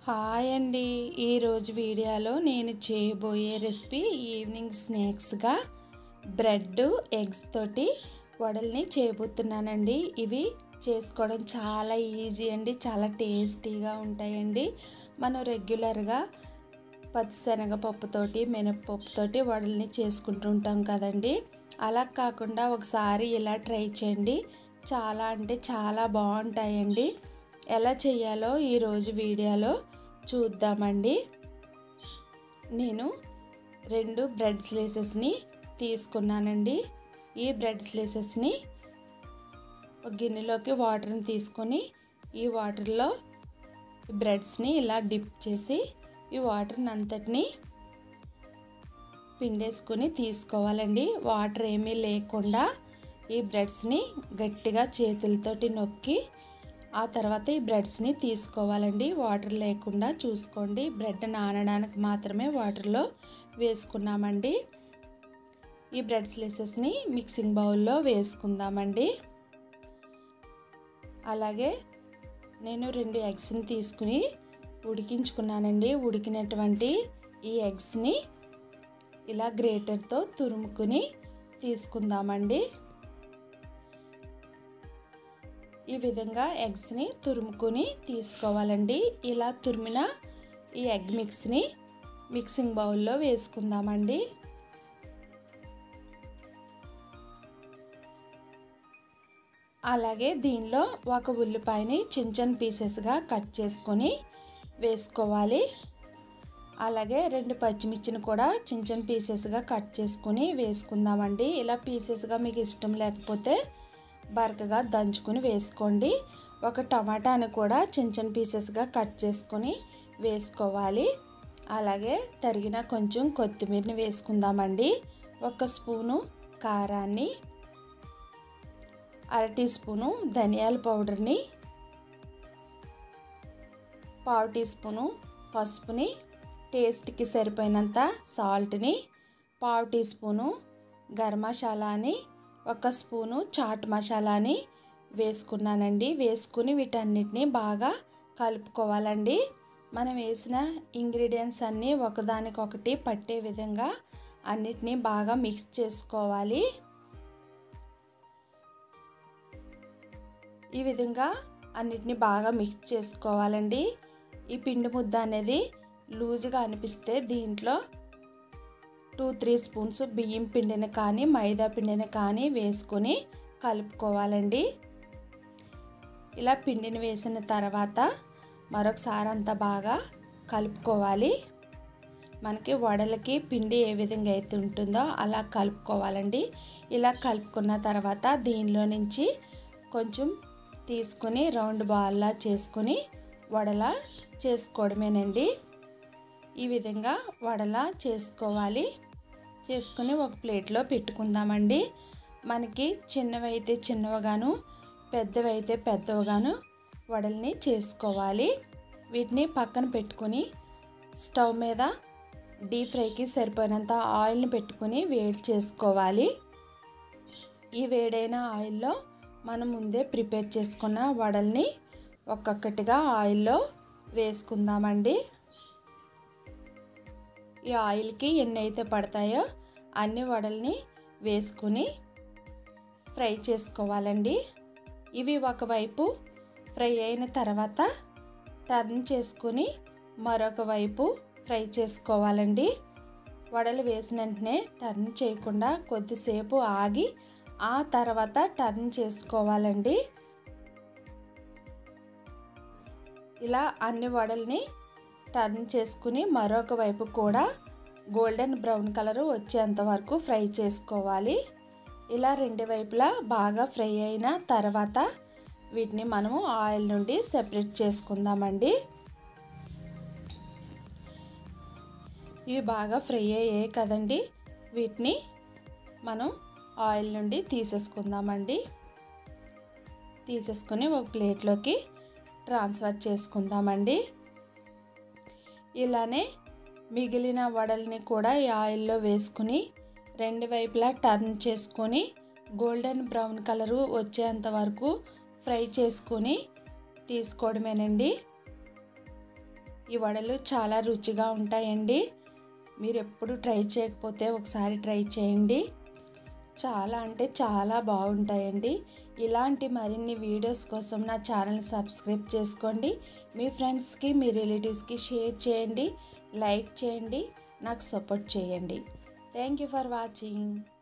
hi అండి ఈరోజు వీడియోలో నేను చేయబోయే రెసిపీ ఈవినింగ్ స్నాక్స్గా బ్రెడ్ ఎగ్స్ తోటి వడల్ని చేయబోతున్నానండి ఇవి చేసుకోవడం చాలా ఈజీ అండి చాలా టేస్టీగా ఉంటాయండి మనం రెగ్యులర్గా పచ్చిశనగపప్పుతోటి మినపప్పుతోటి వడల్ని చేసుకుంటుంటాం కదండి అలా కాకుండా ఒకసారి ఇలా ట్రై చేయండి చాలా అంటే చాలా బాగుంటాయండి ఎలా చేయాలో ఈరోజు వీడియోలో చూద్దామండి నేను రెండు బ్రెడ్ స్లైసెస్ని తీసుకున్నానండి ఈ బ్రెడ్ స్లైసెస్ని ఒక గిన్నెలోకి వాటర్ని తీసుకొని ఈ వాటర్లో బ్రెడ్స్ని ఇలా డిప్ చేసి ఈ వాటర్ని అంతటిని పిండేసుకొని తీసుకోవాలండి వాటర్ ఏమీ లేకుండా ఈ బ్రెడ్స్ని గట్టిగా చేతులతోటి నొక్కి ఆ తర్వాత ఈ బ్రెడ్స్ని తీసుకోవాలండి వాటర్ లేకుండా చూసుకోండి బ్రెడ్ నానడానికి మాత్రమే వాటర్లో వేసుకున్నామండి ఈ బ్రెడ్ స్లైసెస్ని మిక్సింగ్ బౌల్లో వేసుకుందామండి అలాగే నేను రెండు ఎగ్స్ని తీసుకుని ఉడికించుకున్నానండి ఉడికినటువంటి ఈ ఎగ్స్ని ఇలా గ్రేటర్తో తురుముకుని తీసుకుందామండి ఈ విధంగా ఎగ్స్ని తురుముకొని తీసుకోవాలండి ఇలా తురిమిన ఈ ఎగ్ మిక్స్ని మిక్సింగ్ బౌల్లో వేసుకుందామండి అలాగే దీనిలో ఒక ఉల్లిపాయని చిన్న చిన్న పీసెస్గా కట్ చేసుకొని వేసుకోవాలి అలాగే రెండు పచ్చిమిర్చిని కూడా చిన్న చిన్న పీసెస్గా కట్ చేసుకుని వేసుకుందామండి ఇలా పీసెస్గా మీకు ఇష్టం లేకపోతే బరకగా దంచుకుని వేసుకోండి ఒక టమాటాని కూడా చిన్న చిన్న పీసెస్గా కట్ చేసుకొని వేసుకోవాలి అలాగే తరిగిన కొంచెం కొత్తిమీరని వేసుకుందామండి ఒక స్పూను కారాన్ని అర టీ స్పూను ధనియాల పౌడర్ని పావు టీ స్పూను పసుపుని టేస్ట్కి సరిపోయినంత సాల్ట్ని పావు టీ స్పూను గరం మసాలాని ఒక స్పూను చాట్ మసాలాని వేసుకున్నానండి వేసుకుని వీటన్నిటిని బాగా కలుపుకోవాలండి మనం వేసిన ఇంగ్రీడియంట్స్ అన్నీ ఒకదానికొకటి పట్టే విధంగా అన్నిటినీ బాగా మిక్స్ చేసుకోవాలి ఈ విధంగా అన్నిటిని బాగా మిక్స్ చేసుకోవాలండి ఈ పిండి ముద్ద అనేది లూజుగా అనిపిస్తే దీంట్లో టూ త్రీ స్పూన్స్ బియ్యం పిండిని కానీ మైదా పిండిని కానీ వేసుకొని కలుపుకోవాలండి ఇలా పిండిని వేసిన తర్వాత మరొకసారి అంతా బాగా కలుపుకోవాలి మనకి వడలకి పిండి ఏ విధంగా అయితే ఉంటుందో అలా కలుపుకోవాలండి ఇలా కలుపుకున్న తర్వాత దీనిలో నుంచి కొంచెం తీసుకొని రౌండ్ బాల్లా చేసుకొని వడలా చేసుకోవడమేనండి ఈ విధంగా వడలా చేసుకోవాలి చేసుకుని ఒక ప్లేట్లో పెట్టుకుందామండి మనకి చిన్నవైతే చిన్నవిగాను పెద్దవైతే పెద్దవిగాను వడల్ని చేసుకోవాలి వీటిని పక్కన పెట్టుకొని స్టవ్ మీద డీప్ ఫ్రైకి సరిపోయినంత ఆయిల్ని పెట్టుకుని వేడి చేసుకోవాలి ఈ వేడైన ఆయిల్లో మనం ముందే ప్రిపేర్ చేసుకున్న వడల్ని ఒక్కొక్కటిగా ఆయిల్లో వేసుకుందామండి ఈ ఆయిల్కి ఎన్ని అయితే పడతాయో అన్ని వడల్ని వేసుకుని ఫ్రై చేసుకోవాలండి ఇవి ఒకవైపు ఫ్రై అయిన తర్వాత టర్న్ చేసుకుని మరొక వైపు ఫ్రై చేసుకోవాలండి వడలు వేసిన వెంటనే టర్న్ చేయకుండా కొద్దిసేపు ఆగి ఆ తర్వాత టర్న్ చేసుకోవాలండి ఇలా అన్ని వడల్ని టర్న్ చేసుకుని మరొక వైపు కూడా గోల్డెన్ బ్రౌన్ కలర్ వచ్చేంత వరకు ఫ్రై చేసుకోవాలి ఇలా రెండు వైపులా బాగా ఫ్రై అయిన తర్వాత వీటిని మనము ఆయిల్ నుండి సెపరేట్ చేసుకుందామండి ఇవి బాగా ఫ్రై అయ్యాయి కదండి వీటిని మనం ఆయిల్ నుండి తీసేసుకుందామండి తీసేసుకొని ఒక ప్లేట్లోకి ట్రాన్స్ఫర్ చేసుకుందామండి ఇలానే మిగిలిన వడల్ని కూడా ఈ ఆయిల్లో వేసుకుని రెండు వైపులా టర్న్ చేసుకొని గోల్డెన్ బ్రౌన్ కలరు వచ్చేంత వరకు ఫ్రై చేసుకొని తీసుకోవడమేనండి ఈ వడలు చాలా రుచిగా ఉంటాయండి మీరు ఎప్పుడు ట్రై చేయకపోతే ఒకసారి ట్రై చేయండి చాలా అంటే చాలా బాగుంటాయండి ఇలాంటి మరిన్ని వీడియోస్ కోసం నా ఛానల్ సబ్స్క్రైబ్ చేసుకోండి మీ ఫ్రెండ్స్కి మీ రిలేటివ్స్కి షేర్ చేయండి లైక్ చేయండి నాకు సపోర్ట్ చేయండి థ్యాంక్ యూ ఫర్ వాచింగ్